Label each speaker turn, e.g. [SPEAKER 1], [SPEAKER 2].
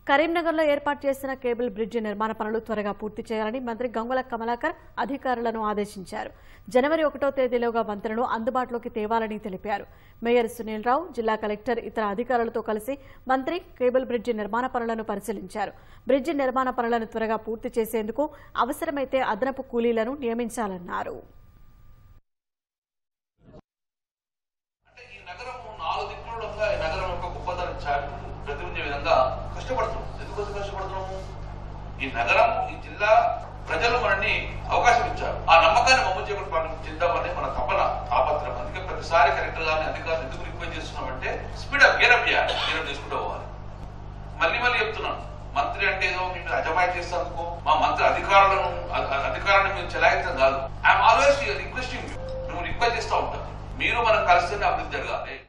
[SPEAKER 1] కరీంనగర్లో ఏర్పాటు చేసిన కేబుల్ బ్రిడ్జి నిర్మాణ పనులు త్వరగా పూర్తి చేయాలని మంత్రి గంగుల కమలాకర్ అధికారులను ఆదేశించారు జనవరి ఒకటో తేదీలోగా వంతెనను అందుబాటులోకి తేవాలని తెలిపారు మేయర్ సునీల్ రావు జిల్లా కలెక్టర్ ఇతర అధికారులతో కలిసి మంత్రి కేబుల్ బ్రిడ్జి నిర్మాణ పనులను పరిశీలించారు బ్రిడ్జి నిర్మాణ పనులను త్వరగా పూర్తి చేసేందుకు అవసరమైతే అదనపు కూలీలను నియమించాలన్నారు
[SPEAKER 2] అంటే ఈ నగరం నాలుగు దిక్కులలో ఈ నగరం యొక్క గొప్పతనం చాటి ప్రతిబింబే విధంగా కష్టపడుతున్నాం ఎందుకు అంత కష్టపడుతున్నాము ఈ నగరం ఈ జిల్లా ప్రజలు మనల్ని అవకాశం ఇచ్చారు ఆ నమ్మకాన్ని మమ్మల్ని చేపట్టి మనం చేద్దామని మన తపన తాపత్రం అందుకే ప్రతిసారి కలెక్టర్ గారిని అధికారులు ఎందుకు రిక్వెస్ట్ చేస్తున్నామంటే స్పీడ్ అప్ గేరప్ చేయాలి గేరప్ చేసుకుంటూ పోవాలి మళ్ళీ మళ్ళీ చెప్తున్నాను మంత్రి అంటే ఏదో మీ మీద అజమాయి చేసేందుకు మా మంత్రి అధికారులను అ- అ- అధికారాన్ని మేము చెలాయించడం కాదు ఐఎమ్ ఆల్వేస్ రిక్వెస్టింగ్ నువ్వు రిక్వెస్ట్ చేస్తూ ఉంటాను మీరు మనం కలిస్తేనే అభివృద్ధి జరగాలి